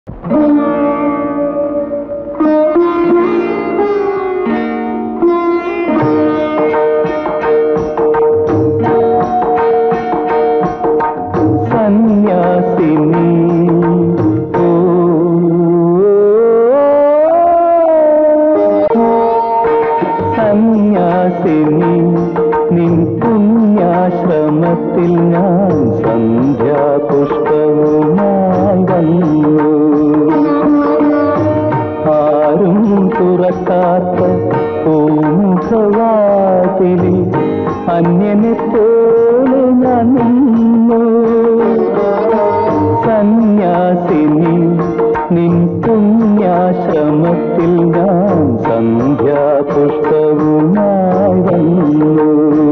സന്യാസിനി ഓ, സന്യാസിനി നിൻ പുണ്യാശ്രമത്തിൽ ഞാൻ സന്ധ്യാപുഷ്പവുമായി വന്നു ആരും തുറക്കാത്ത പൂമുഖവാതിലിൽ അന്യനെ പോലെ ഞാൻ നിന്നു സന്യാസിനി നിൻ പുണ്യാശ്രമത്തിൽ ഞാൻ സന്ധ്യാപുഷ്പവുമായി വന്നു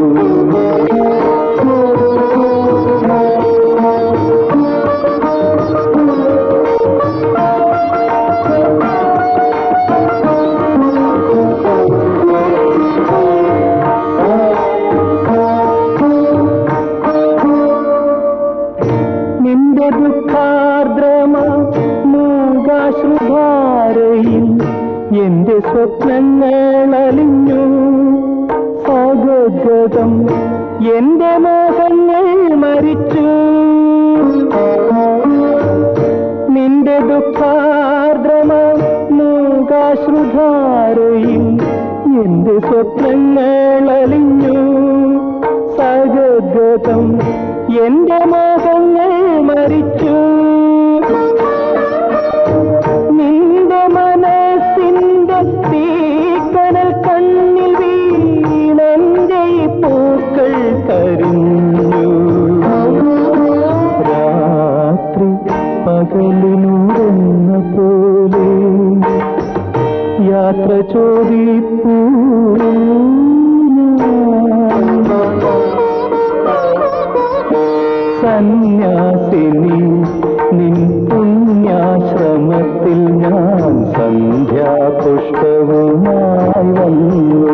നിന്റെ ദുഃഖാർദ്രമ മൂകാശ്രുധാരയിൽ എന്റെ സ്വപ്നങ്ങൾ അലിഞ്ഞു സ്വഗതം എന്റെ മോഹങ്ങൾ മരിച്ചു നിന്റെ ദുഃഖാർദ്രമ മൂകാശ്രുധാരയിൽ എന്റെ സ്വപ്നങ്ങൾ അലിഞ്ഞു സഗദ്ഗതം എന്റെ മോഹങ്ങൾ മരിച്ചു നിന്റെ മനസ്സിന്റെ തീക്കനൽ കണ്ണിൽ വീണെന്റെ ഈ പൂക്കൾ കരിഞ്ഞു രാത്രി പകലിനൂടെന്ന പോലെ യാത്ര ചോദിപ്പൂ സന്യാസിനി നിൻ പുണ്യാശ്രമത്തിൽ ഞാൻ സന്ധ്യാപുഷ്പവുമായി വന്നു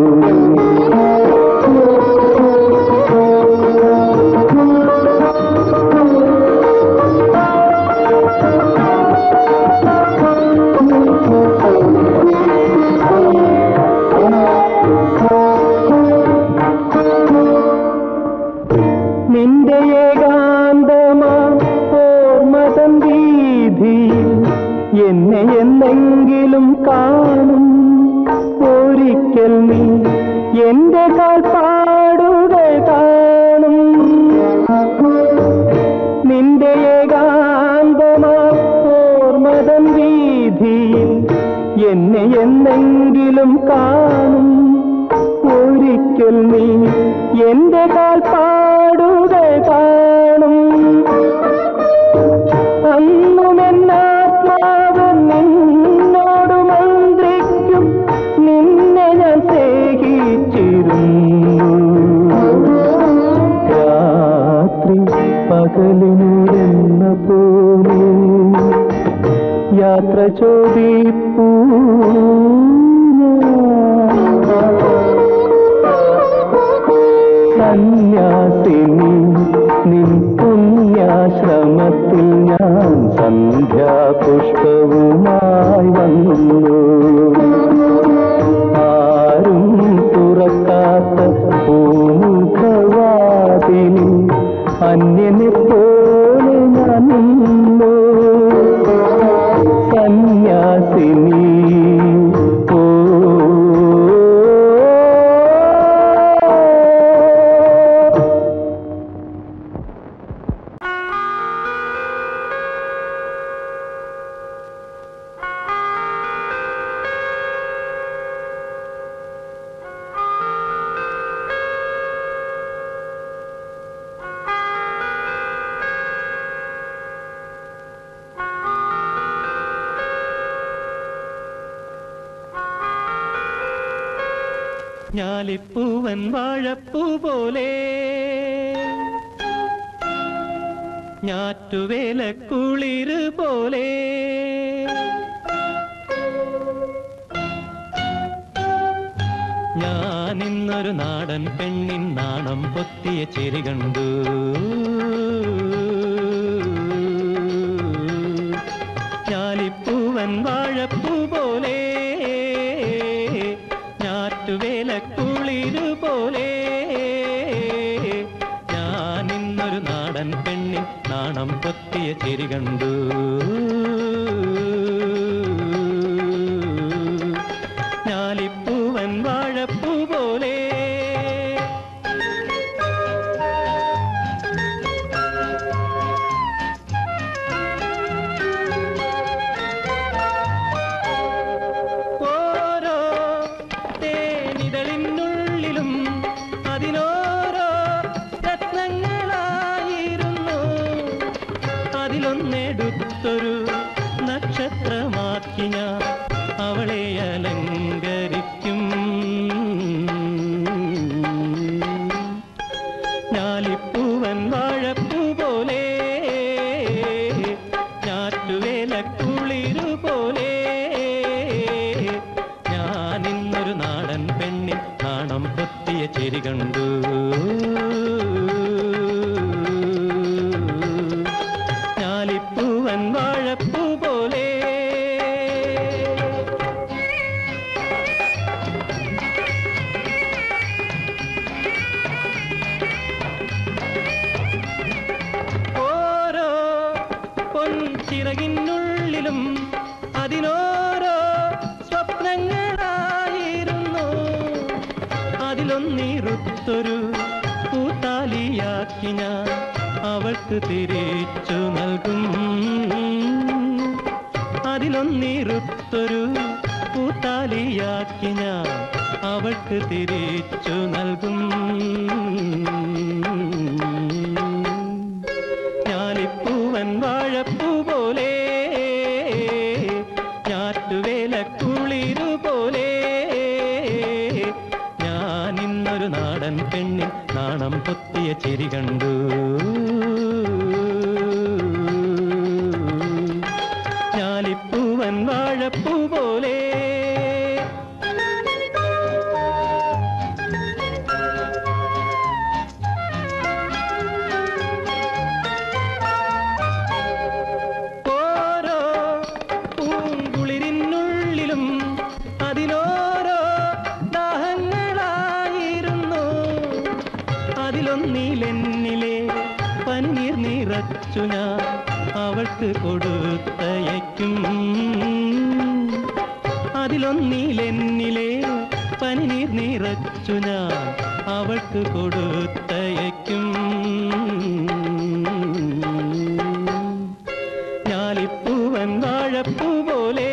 നിന്റെ ഏകാന്തമാ ഓർമ്മതം വീതിയിൽ എന്നെ എന്തെങ്കിലും കാണും ഒരിക്കൽ നീ എന്റെ കാൽപ്പാടുകൾ കാണും നിന്റെ ഏകാന്തമാ ഓർമ്മതം വീതിയിൽ എന്നെ എന്തെങ്കിലും കാണും ഒരിക്കൽ നീ എന്റെ കാൽപ്പാടുകൾ കാണും അന്നും എന്നാത്മാവ് നിന്നോട് മന്ത്രിക്കും നിന്നെ ഞാൻ സ്നേഹിച്ചിരുന്നു രാത്രി പകലിനൂരെന്ന പോലെ യാത്ര ചോദിപ്പൂ സന്യാസിനി നിൻ പുണ്യാശ്രമത്തിൽ ഞാൻ സന്ധ്യാപുഷ്പവുമായി വന്നു ആരും തുറക്കാത്ത പൂമുഖവാതിലിൽ അന്യനെ പോലെ ഞാൻ നിന്നു സന്യാസിനി ഓ ഞാലിപ്പൂവൻ വാഴപ്പൂ പോലെ ഞാറ്റുവേല കുളിര് പോലെ ഞാൻ ഇന്നൊരു നാടൻ പെണ്ണിൻ നാണം പൊത്തിയ ചിരി കണ്ടു ഞാലിപ്പൂവൻ വാഴപ്പൂ പോലെ ഞാറ്റുവേല കുളിരു പോലെ ഞാൻ ഇന്നൊരു നാടൻ പെണ്ണിൻ നാണം പൊത്തിയ ചിരി കണ്ടു ഞാലിപ്പൂവൻ വാഴപ്പൂ പോലെ ഓരോ തേനിതളിനുള്ളിലും അതിനോരോ രത്നങ്ങളായിരുന്നു അതിലൊന്നെടുത്തൊരു നക്ഷത്രമാക്കി ഞാൻ അവളെ അലങ്കരിക്കും ഞാലിപ്പൂവൻ വാഴപ്പൂ പോലെ ഞാറ്റുവേല കുളിരു പോലെ ഞാൻ ഇന്നൊരു നാടൻ പെണ്ണിൻ നാണം പൊത്തിയ ചിരി കണ്ടു ഞാലിപ്പൂവൻ വാഴപ്പൂ പോലെ ഓരോ പൊൻചിറകിനുള്ളിലും അതിനോരോ സ്വപ്നങ്ങളായിരുന്നു അതിലൊന്നിറുത്തൊരു പൂത്താലിയാക്കി ഞാൻ അവൾക്ക് തിരിച്ചു നൽകും അതിലൊന്നിറുത്തൊരു പൂത്താലിയാക്കി ഞാൻ അവൾക്ക് തിരിച്ചു നൽകും ഞാലിപ്പൂവൻ വാഴപ്പൂ പോലെ ഞാറ്റുവേല കുളിരു പോലെ ഞാൻ ഇന്നൊരു നാടൻ പെണ്ണിൻ നാണം പൊത്തിയ ചിരി കണ്ടു ഞാലിപ്പൂവൻ വാഴപ്പൂ പോലെ ഓരോ പൂങ്കുളിരിനുള്ളിലും അതിനോരോ ദാഹങ്ങളായിരുന്നു അതിലൊന്നിലെന്നിലെ പന്നീർ നിറച്ചു ഞാൻ അവൾക്ക് കൊടുത്തയക്കും അതിലൊന്നിലെന്നിലെ പനിനീർ നിറച്ചു ഞാൻ അവൾക്ക് കൊടുത്തയക്കും ഞാലിപ്പൂവൻ വാഴപ്പൂ പോലെ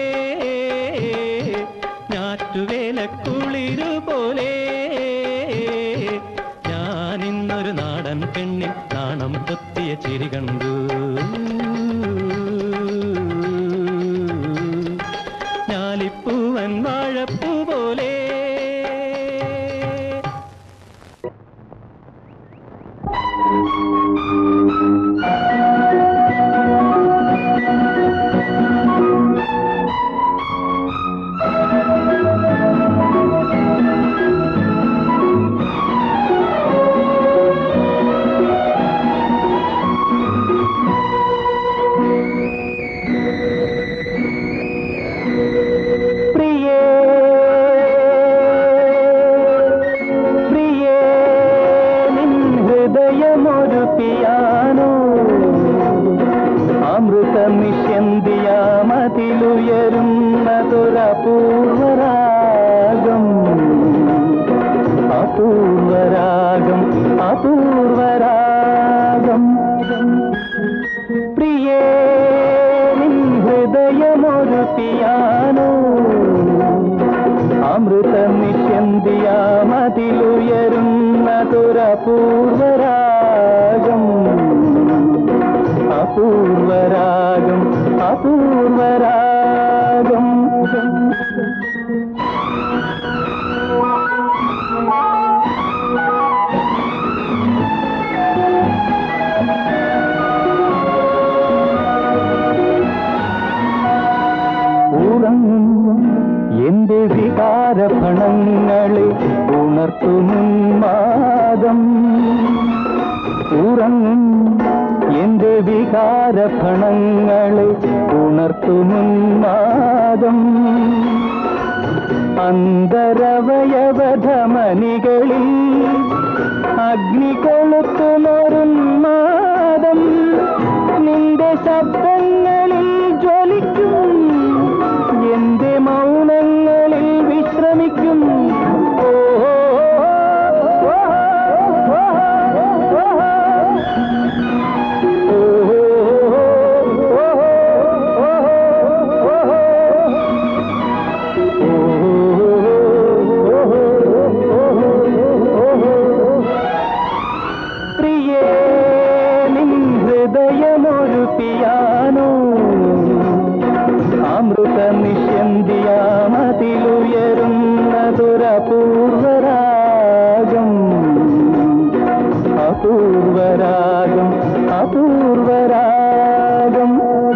ഞാറ്റുവേല കുളിരു പോലെ ഞാൻ ഇന്നൊരു നാടൻ പെണ്ണിൻ നാണം പൊത്തിയ ചിരി കണ്ടു ഞാലിപ്പൂവൻ വാഴപ്പൂ പോലെ പ്രിയേ പ്രിയേ നിൻ ഹൃദയമൊരു പിയാനോ അമൃത നിഷ്യന്തിയാമതിലുയരുന്നതൊരപൂർവരാഗം അപൂർവരാഗം അപൂർവരാഗം പ്രിയേ നിൻ ഹൃദയമൊരു പിയാനോ അമൃത നിഷ്യന്തിയാമതിലുയരുന്നതൊരപൂർവരാഗം അപൂർവരാഗം അപൂർവരാഗം ഉറങ്ങും എന്റെ വികാരഫണങ്ങളെ ഉണർത്തുമുന്മാദം ഉറങ്ങും എന്റെ വികാരഫണങ്ങളെ ഉണർത്തുമുന്മാദം അന്തരവയവധമനികളിൽ അഗ്നികൊളുത്തുമൊരുന്മാദം നിന്റെ ശബ്ദങ്ങളിൽ ജ്വലിക്കും എന്റെ മൗനങ്ങളിൽ വിശ്രമിക്കും ഓ, ഓ, ഓ, ഓ, ഓ, പ്രിയേ നിൻ ഹൃദയമൊരു പിയാനോ അമൃത നിഷ്യന്തിയാമതിലുയരുന്നതൊരപൂർവരാഗം അപൂർവരാഗം അപൂർവരാഗം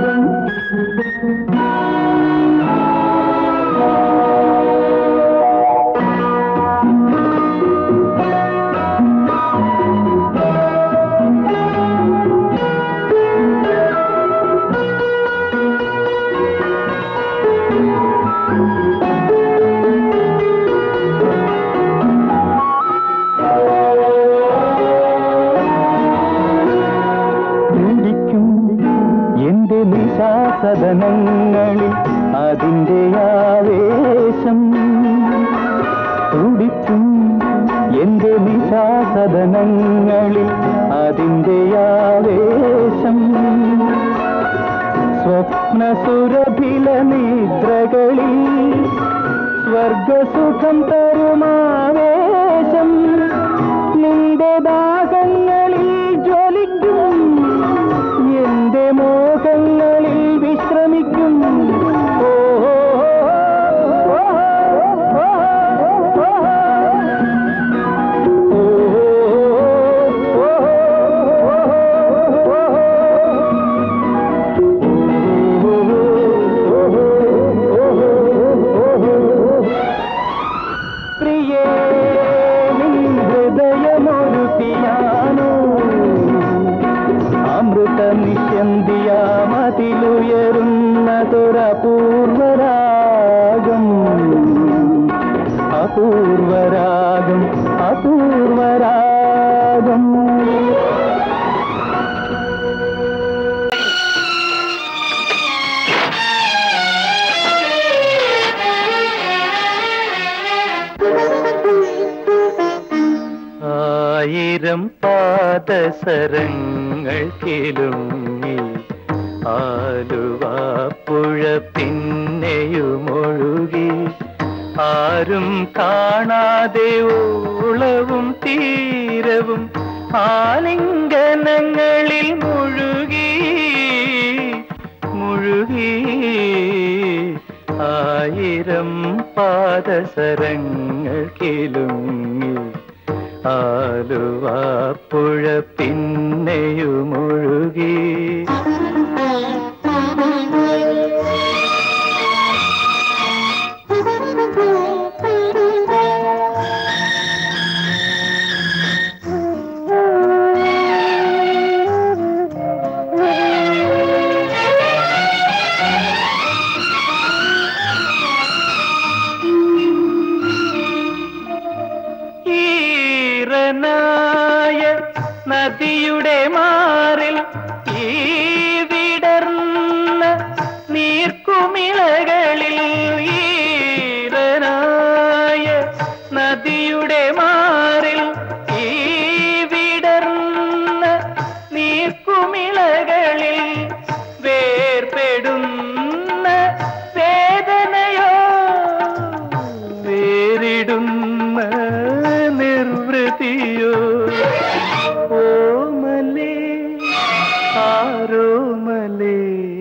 തുടിക്കും എന്റെ നിശാസദനങ്ങളിൽ അതിൻ്റെ ആവേശം തുടിക്കും എന്റെ നിശാസദനങ്ങളിൽ അതിൻ്റെ ആവേശം സ്വപ്നസുരഭില നിദ്രകളിൽ സ്വർഗസുഖം തരുമാവേശം നിന്റെ ദാഹങ്ങളിൽ ജ്വലിക്കും എന്റെ മോഹങ്ങളിൽ വിശ്രമിക്കും ഓ, ഓ, ഓ, ഓ, ഓ, പ്രിയേ നിൻ ഹൃദയമൊരു പിയാനോ അമൃത നിഷ്യന്തിയാമതിലുയരുന്നതൊരപൂർവരാഗം അപൂർവരാഗം അപൂർവരാഗം ആയിരം പാദസരങ്ങൾ കിലുങ്ങി ആലുവാപ്പുഴ പിന്നെയുമൊഴുകി ആരും കാണാതെ ഓളവും തീരവും ആലിംഗനങ്ങളിൽ മുഴുകി മുഴുകി ആയിരം പാദസരങ്ങൾ കിലുങ്ങി ആലുവാപ്പുഴ പിന്നെയുമൊഴുകി ഈറനായ നദിയുടെ മാറിൽ ഈ വിടർന്ന നീർക്കുമിളകളിൽ ഈറനായ നദിയുടെ മാറിൽ ഈ വിടർന്ന നീർക്കുമിളകളിൽ വേർപെടുന്ന വേദനയോ വേറിടുന്ന നിർവൃതിയോ ഓമലേ ആരോമലേ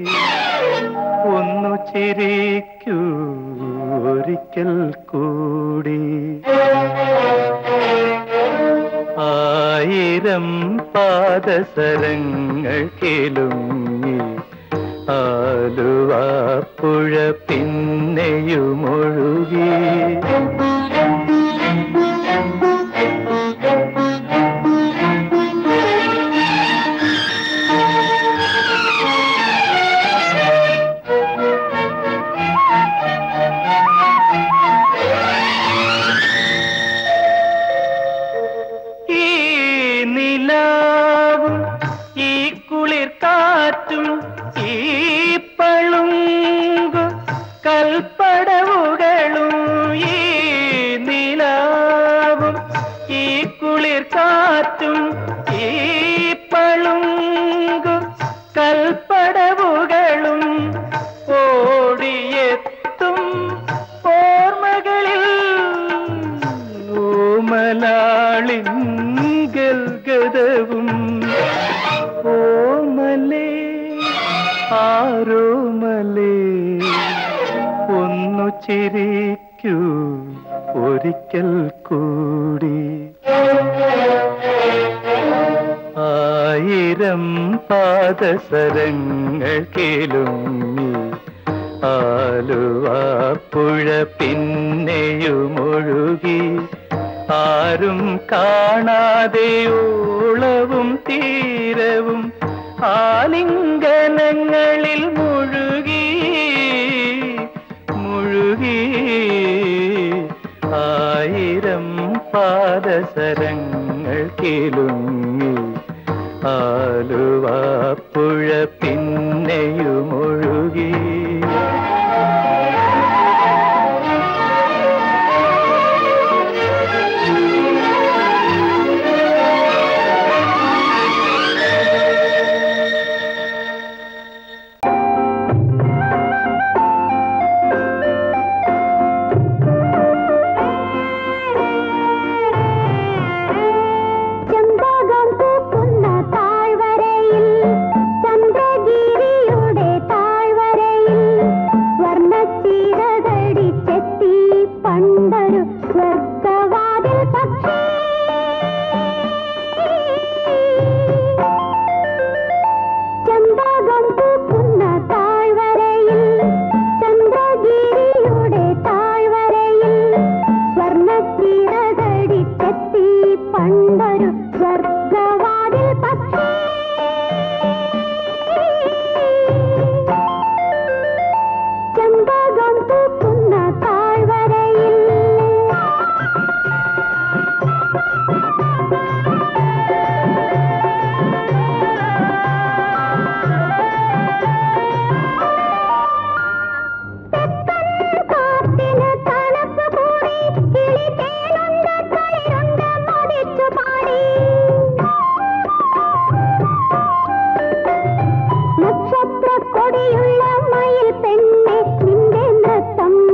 ഒന്നു ചിരിക്കൂ ഒരിക്കൽ കൂടി ആയിരം പാദസരങ്ങൾ കിലുങ്ങി ആലുവാപ്പുഴ പിന്നെയുമൊഴുകി ഒന്നു ചിരിക്കൂ ഒരിക്കൽ കൂടി ആയിരം പാദസരങ്ങൾ കേളുങ്ങി ആലുവാപ്പുഴ പിന്നെയുമൊഴുകി ആരും കാണാതെ ഓളവും തീരവും ആലിംഗനങ്ങളിൽ മുഴുകി മുഴുകി ആയിരം പാദസരങ്ങൾ കേളുങ്ങി ആലുവാപ്പുഴ പിന്നെയുമൊഴുകി ചെമ്പകം പൂക്കുന്ന താഴ്വരയിൽ ചന്ദ്രഗിരിയുടെ താഴ്വരയിൽ സ്വർണ്ണച്ചീരതടിച്ചെത്തി പണ്ടൊരു സ്വർഗവാതിൽ പക്ഷേ ചമ്പകം പൂക്കുന്ന താഴ്വരയിൽ ചന്ദ്രഗിരിയുടെ താഴ്വരയിൽ സ്വർണ്ണച്ചീരതടിച്ചെത്തി പണ്ടൊരു സ്വർഗവാതിൽ പക്ഷേ ചമ്പകം പൂക്കുന്ന താഴ്വരയിൽ കാറ്റിന് തണുപ്പ് കൂടി കിളി തേനുണ്ട് കളിരുണ്ട് മതിച്ചു പാടി നക്ഷത്ര കൊടിയുള്ള മയിൽ പെണ്ണെ നിന്റെ നൃത്തം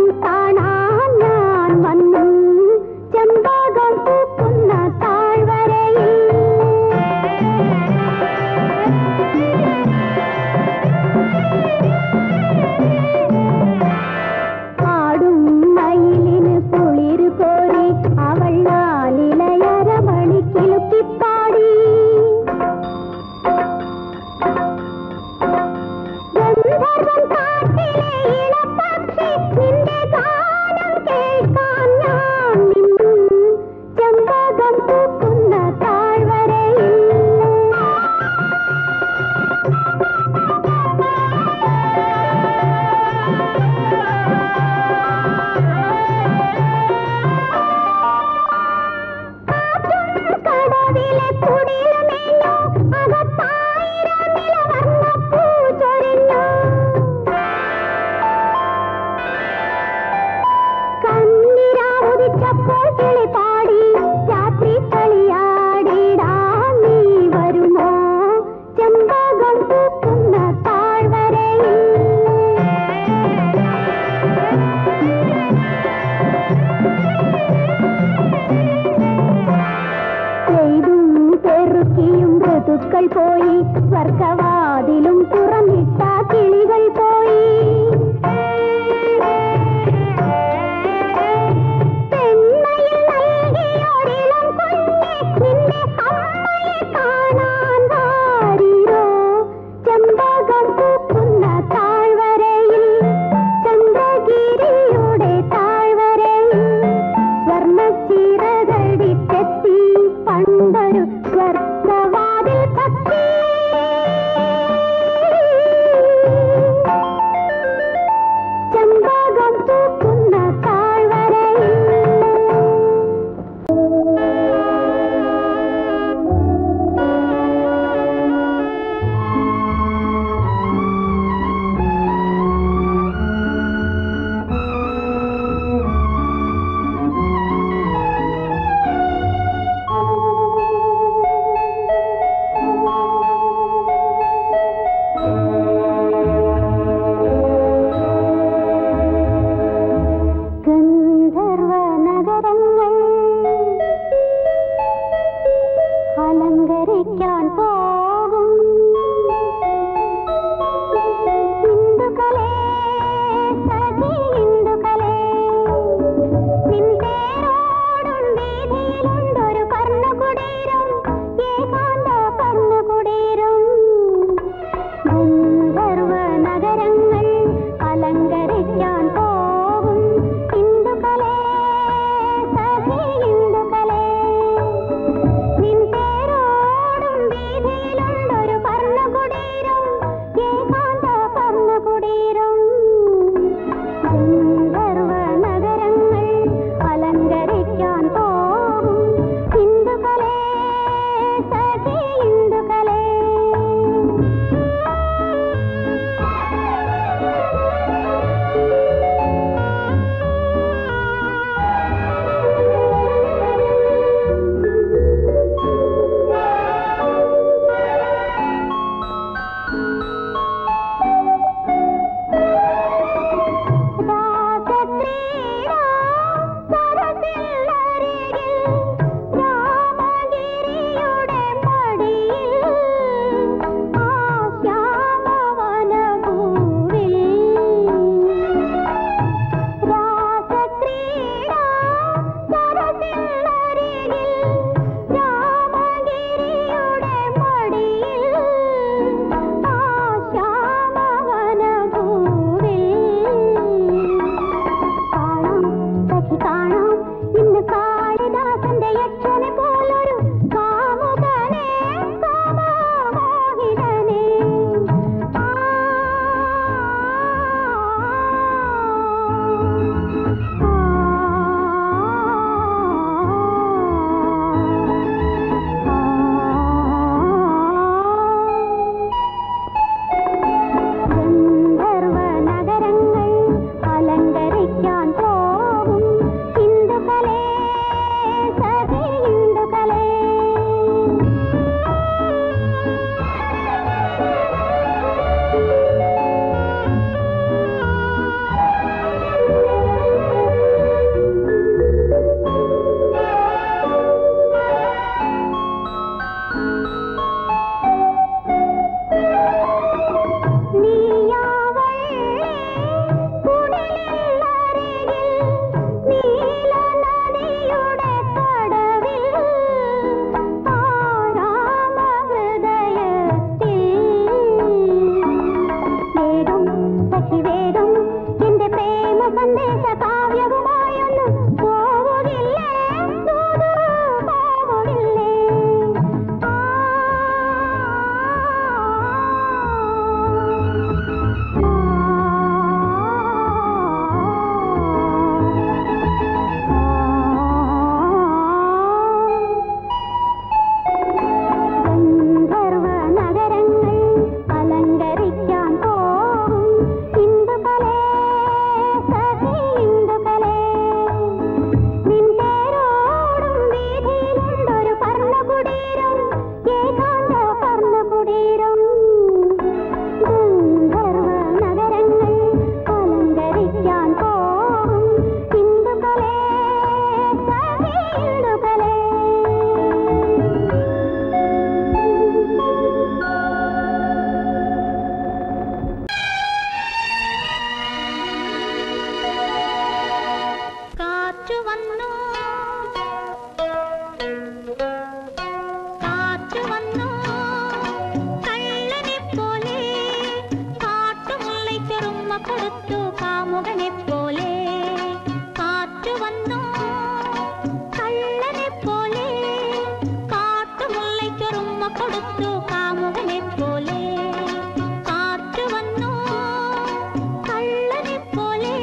കാമുകനെ പോലെ കാറ്റു വന്നു കള്ളനെ പോലെ കാട്ടുമുള്ളയ്ക്കൊരുമ്മ കൊടുത്തു കാമുകനെ പോലെ കാറ്റു വന്നു കള്ളനെ പോലെ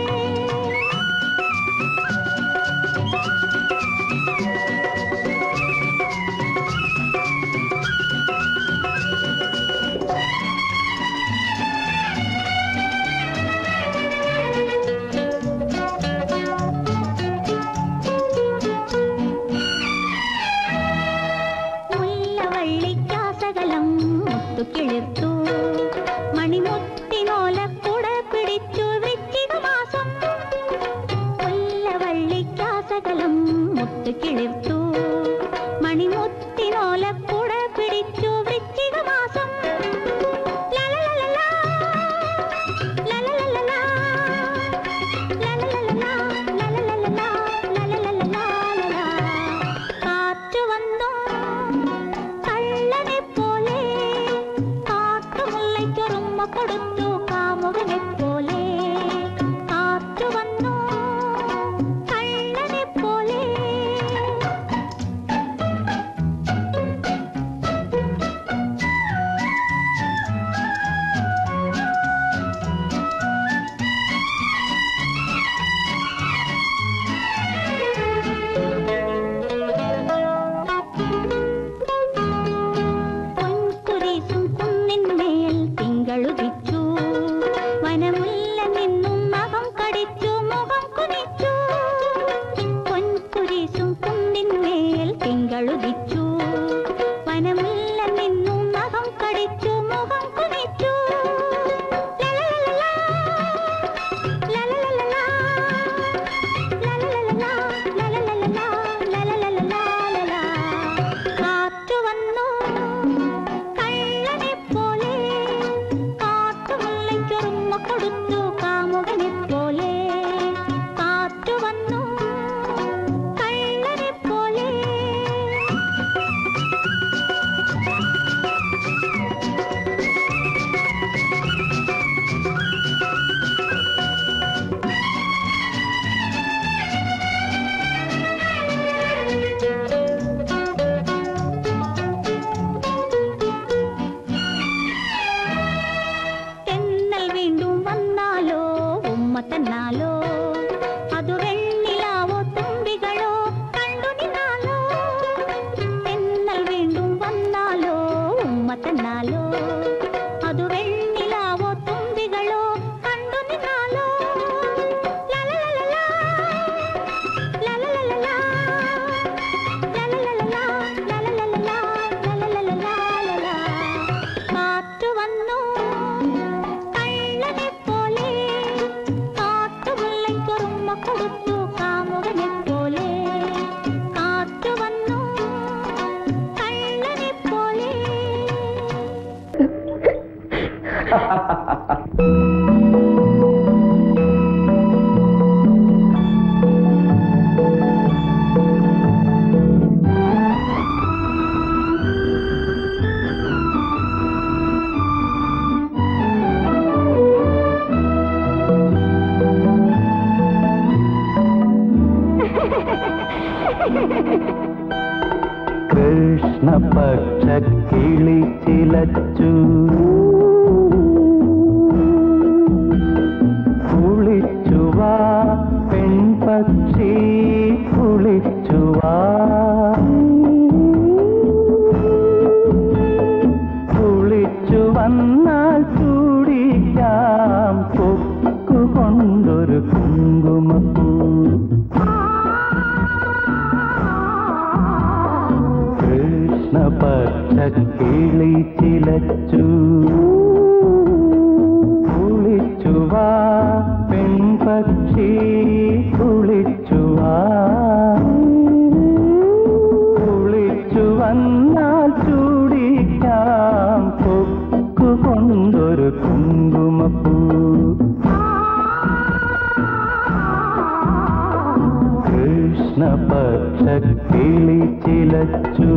മുല്ലവള്ളിക്കാസകലം മുത്തുകിളിർത്തു മണിമുത്തിനോലക്കുട പിടിച്ചു വൃശ്ചിക മാസം മുല്ലവള്ളിക്കാസകലം മുത്തുകിളിർത്തു മണിമുത്തിനോലക്കുട പിടിച്ചു വൃശ്ചിക മാസം ലലലലലാ, ലലലലലാ, ലലലലലാ, ലലലലലാ, ലലലലലാ. കാറ്റു വന്നു കള്ളനെ പോലെ കാട്ടുമുള്ളയ്ക്കൊരുമ്മ കൊടുത്തു കാമുകനെ പോലെ കാറ്റു വന്നു കള്ളനെ പോലെ പൊൻകുരിശും കുന്നിന്മേൽ തിങ്കളുദിച്ചു വനമുല്ല നിന്നും നഖം കടിച്ചു മുഖം കുനിച്ചു പൊൻകുരിശും കുന്നിന്മേൽ തിങ്കളുദിച്ചു വനമുല്ല നിന്നും നഖം കടിച്ചു മുഖം കുനിച്ചു ലലലലലാ, ലലലലലാ, ലലലലലാ, ലലലലലാ, ലലലലലാ. കാറ്റു വന്നു കള്ളനെ പോലെ കാട്ടുമുള്ളയ്ക്കൊരുമ്മ കൊടുത്തു കാമുകനെ പോലെ കാറ്റു വന്നു കള്ളനെ പോലെ തെന്നൽ വീണ്ടും വന്നാലോ ഉമ്മ തന്നാലോ അതു വെണ്ണിലാവോ തുമ്പികളോ കണ്ടു നിന്നാലോ തെന്നൽ വീണ്ടും വന്നാലോ ഉമ്മ തന്നാലോ അതു വെണ്ണിലാവോ തുമ്പികളോ കണ്ടു നിന്നാലോ ലലലലലാ, ലലലലലാ, ലലലലലാ, ലലലലലാ, ലലലലലാ. കാറ്റു വന്നു കള്ളനെ പോലെ കാട്ടുമുള്ളയ്ക്കൊരുമ്മ കൊടുത്തു കാമുകനെ പോലെ കാറ്റു വന്നു കള്ളനെ പോലെ കൃഷ്ണപക്ഷ കിളി ചിലച്ചു കുളിച്ചുവാ പെൺപക്ഷി കുളിച്ചുവാ കുളിച്ചു വന്നാൽ ചൂടിക്കാം കൊക്കുകൊണ്ടൊരു കുങ്കുമപ്പൂ കൃഷ്ണപക്ഷ കിളി ചിലച്ചു കുളിച്ചുവാ പെൺപക്ഷി കുളിച്ചുവാ കുളിച്ചു വന്നാൽ ചൂടിക്കാം കൊക്കുകൊണ്ടൊരു കുങ്കുമപ്പൂ കൃഷ്ണപക്ഷ കിളി ചിലച്ചു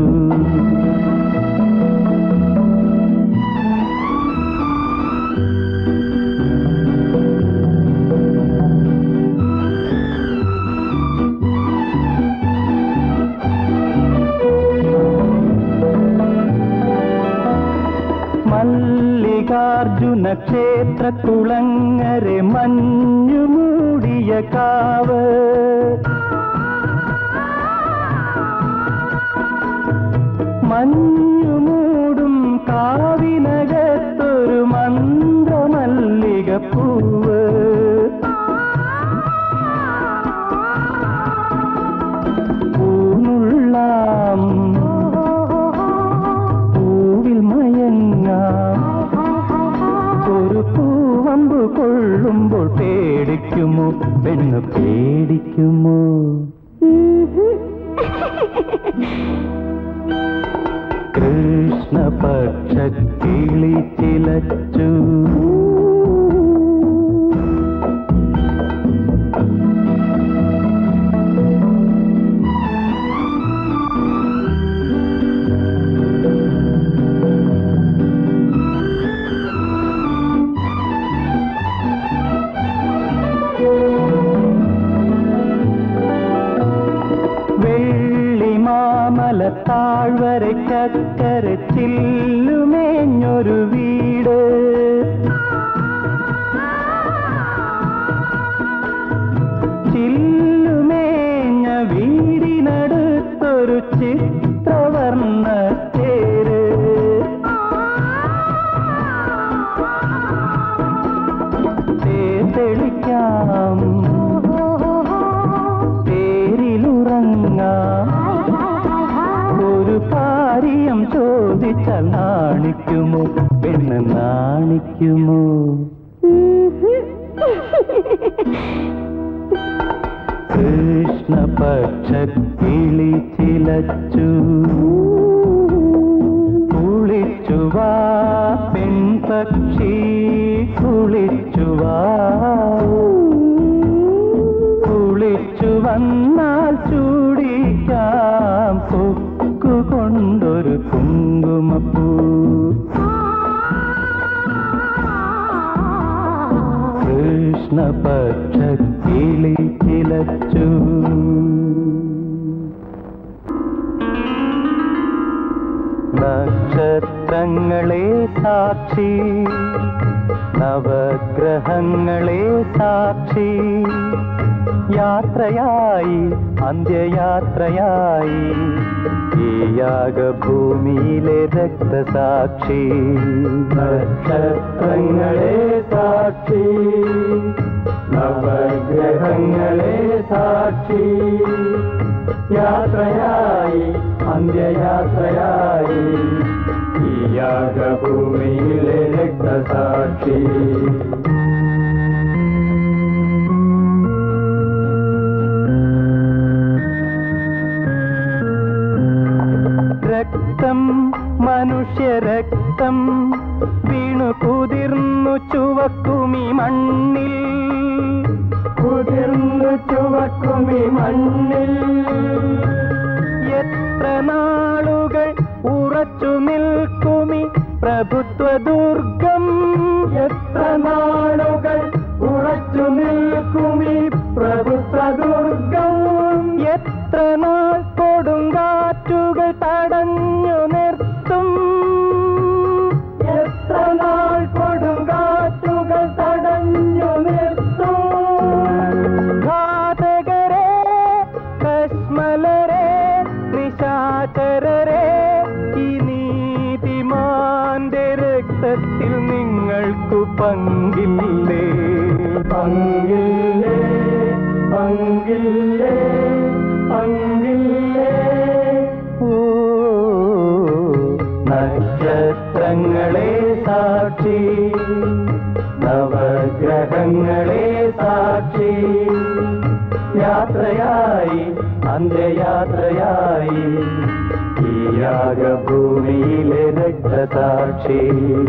ചൈത്രക്കുളങ്ങരെ മഞ്ഞു മൂടിയ കാവ് മഞ്ഞു മൂടും കാവിനകത്തൊരു മന്ത്രമല്ലിക പൂവ് പൂനുള്ളാം പൂവിൽ മയങ്ങാം ഒരു പൂവമ്പ് കൊള്ളുമ്പോൾ പേടിക്കുമോ പെണ്ണ് പേടിക്കുമോ കൃഷ്ണപക്ഷ കിളി ചിലച്ചു വെള്ളിമാമല താഴ്വരക്കര ചില്ലുമേഞ്ഞൊരു വീട് ചില്ലുമേഞ്ഞ വീടിനടുത്തൊരു ചിത്രവർണ്ണ തേര് തെളിക്കാം തേരിലുറങ്ങാം ഒരു കാര്യം ചോദിച്ചാൽ നാണിക്കുമോ പെണ്ണ് നാണിക്കുമോ കൃഷ്ണപക്ഷ കിളി ചിലച്ചു കുളിച്ചുവാ പെൺപക്ഷി കുളിച്ചുവാ കുളിച്ചു വന്നാൽ ചൂടിക്കാം കൊക്കൊണ്ടൊരു കുങ്കുമപ്പൂ കൃഷ്ണപക്ഷ കിളി ചിലച്ചു നക്ഷത്രങ്ങളെ സാക്ഷി നവഗ്രഹങ്ങളെ സാക്ഷി യാത്രയായി അന്ത്യയാത്രയായി ഈ യാഗഭൂമിയിലെ രക്തസാക്ഷി നക്ഷത്രങ്ങളെ സാക്ഷി നവഗ്രഹങ്ങളെ സാക്ഷി യാത്രയായി അന്ത്യയാത്രയായി ഈ യാഗഭൂമിയിലെ രക്തസാക്ഷി രക്തം മനുഷ്യരക്തം വീണു കുതിർന്നു ചുവക്കുമി മണ്ണിൽ കുതിർന്നു ചുവക്കുമി മണ്ണിൽ എത്ര നാളുകൾ ഉറച്ചു നിൽക്കുമി പ്രഭുത്വ ദുർഗം എത്ര നാളുകൾ ഉറച്ചു നിൽക്കുമി പ്രഭുത്വ ദുർഗം എത്ര നാൾ കൊടുങ്കാറ്റുകൾ തടഞ്ഞു നിർത്തും എത്ര നാൾ കൊടുങ്കാറ്റുകൾ തടഞ്ഞു നിർത്തും ഘാതകരെ കശ്മലരെ നിശാചരരെ ഈ നീതിമാന്റെ രക്തത്തിൽ നിങ്ങൾക്കു പങ്കില്ലേ പങ്കില്ലേ പങ്കില്ലേ പങ്കില്ലേ ഓ നക്ഷത്രങ്ങളെ സാക്ഷി നവഗ്രഹങ്ങളെ സാക്ഷി യാത്രയായി അന്ത്യയാത്രയായി ഈ യാഗഭൂമിയിലെ രക്തസാക്ഷി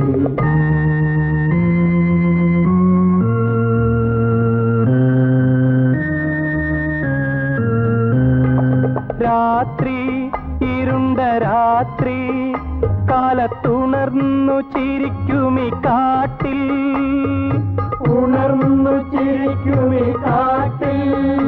രാത്രി ഇരുണ്ട രാത്രി കാലത്തുണർന്നു ചിരിക്കുമി കാട്ടിൽ ഉണർന്നു ചിരിക്കുമി കാട്ടിൽ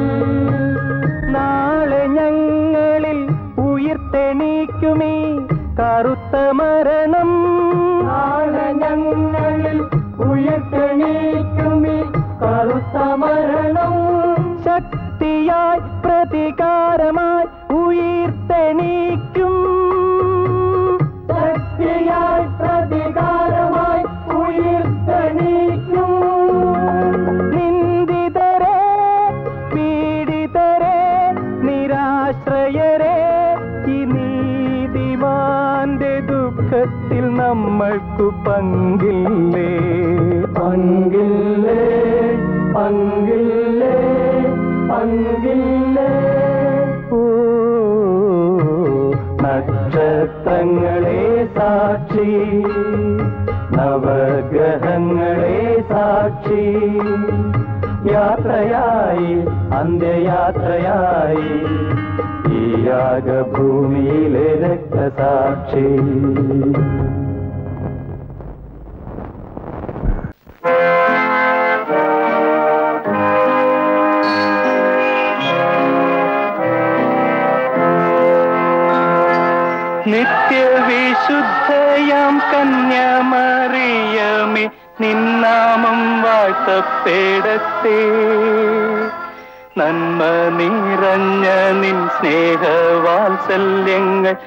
നാളെ ഞങ്ങളിൽ ഉയർത്തെണീക്കുമീ കറുത്ത മരണം നാളെ ഞങ്ങളിൽ ഉയർത്തെണീ ശക്തിയായി പ്രതികാരമായി ഉയർത്തെണീക്കും ശക്തിയായി പ്രതികാരമായി ഉയർത്തെണീക്കും നിന്ദിതരെ പീഡിതരെ നിരാശ്രയരെ ഈ നീതിമാന്റെ ദുഃഖത്തിൽ നമ്മൾക്കു പങ്കില്ലേ പങ്കില്ലേ പങ്കില്ലേ പങ്കില്ലേ ഓ നക്ഷത്രങ്ങളെ സാക്ഷി നവഗ്രഹങ്ങളെ സാക്ഷി യാത്രയായി അന്ത്യയാത്രയായി ഈ യാഗഭൂമിയിലെ രക്തസാക്ഷി നിത്യവിശുദ്ധയാം കന്യാമറിയമേ നിന്നാമം വാഴ്ത്തപ്പെടത്തെ നന്മ നിറഞ്ഞ നിൻ സ്നേഹവാത്സല്യങ്ങൾ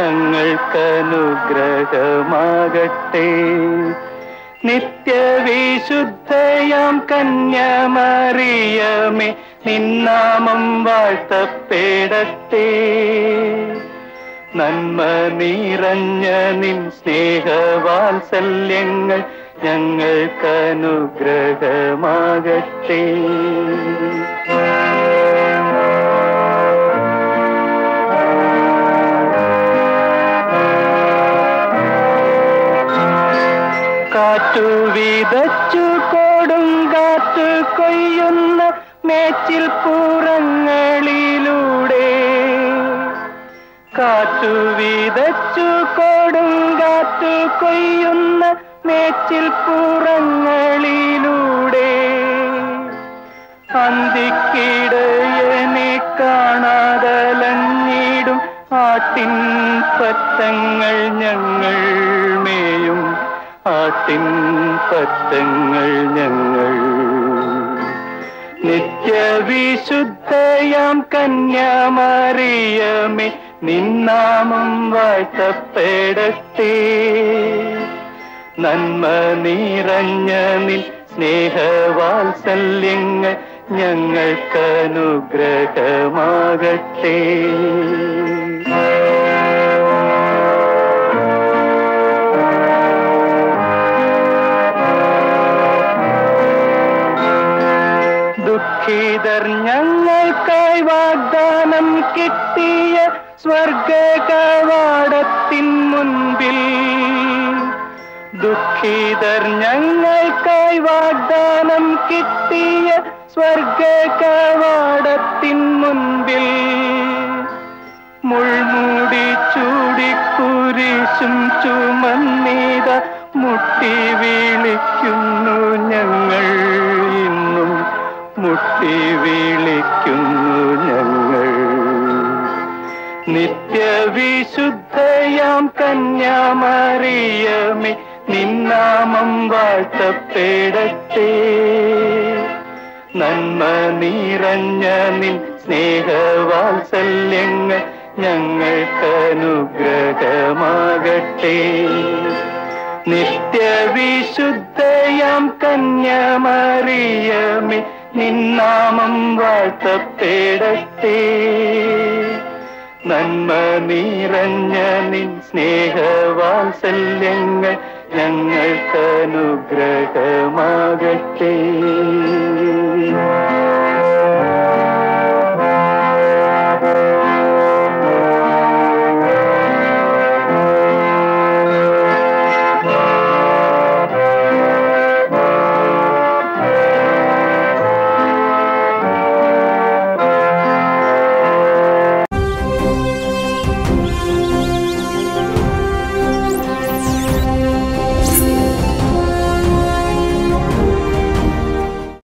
ഞങ്ങൾക്കനുഗ്രഹമാകട്ടെ നിത്യവിശുദ്ധയാം കന്യാമറിയമേ നിന്നാമം വാഴ്ത്തപ്പെടത്തെ നന്മ നിറഞ്ഞ നിൻ സ്നേഹവാത്സല്യങ്ങൾ ഞങ്ങൾക്കനുഗ്രഹമാകട്ടെ കാറ്റു വിതച്ചു കൊടും കാറ്റ് കൊയ്യുന്ന മേച്ചിൽ പുറങ്ങളിലൂടെ കാറ്റു വിതച്ചു കൊടും കാറ്റു കൊയ്യുന്ന മേച്ചിൽ പുറങ്ങളിലൂടെ അന്തിക്കിടയനെ കാണാതലഞ്ഞിടും ആട്ടിൻ പറ്റങ്ങൾ ഞങ്ങൾ മേയും ആട്ടിൻ പറ്റങ്ങൾ ഞങ്ങൾ നിത്യവിശുദ്ധയാം കന്യാമറിയമേ നിന്നാമം വാഴ്ത്തപ്പെടട്ടെ നന്മ നിറഞ്ഞ നിൻ സ്നേഹവാത്സല്യങ്ങൾ ഞങ്ങൾക്കനുഗ്രഹമാകട്ടെ ദുഃഖിതർ ഞങ്ങൾക്കായി വാഗ്ദാനം കിട്ടിയ സ്വർഗ കവാടത്തിൻ മുൻപിൽ ദുഃഖിതർ ഞങ്ങൾക്കായി വാഗ്ദാനം കിട്ടിയ സ്വർഗ കവാടത്തിൻ മുൻപിൽ മുൾമൂടി ചൂടിക്കുരിശും ചുമന്നീത മുട്ടി വിളിക്കുന്നു ഞങ്ങൾ ഇന്നും മുട്ടി വിളിക്കുന്നു ഞങ്ങൾ നിത്യവിശുദ്ധയാം കന്യാമറിയമേ നിന്നാമം വാഴ്ത്തപ്പെടട്ടെ നന്മ നിറഞ്ഞ നിൻ സ്നേഹവാത്സല്യങ്ങൾ ഞങ്ങൾക്കനുഗ്രഹമാകട്ടെ നിത്യവിശുദ്ധയാം കന്യാമറിയമേ നിന്നാമം വാഴ്ത്തപ്പെടട്ടെ നന്മ നിറഞ്ഞ നിൻ സ്നേഹവാത്സല്യങ്ങൾ ഞങ്ങൾക്കനുഗ്രഹമാകട്ടെ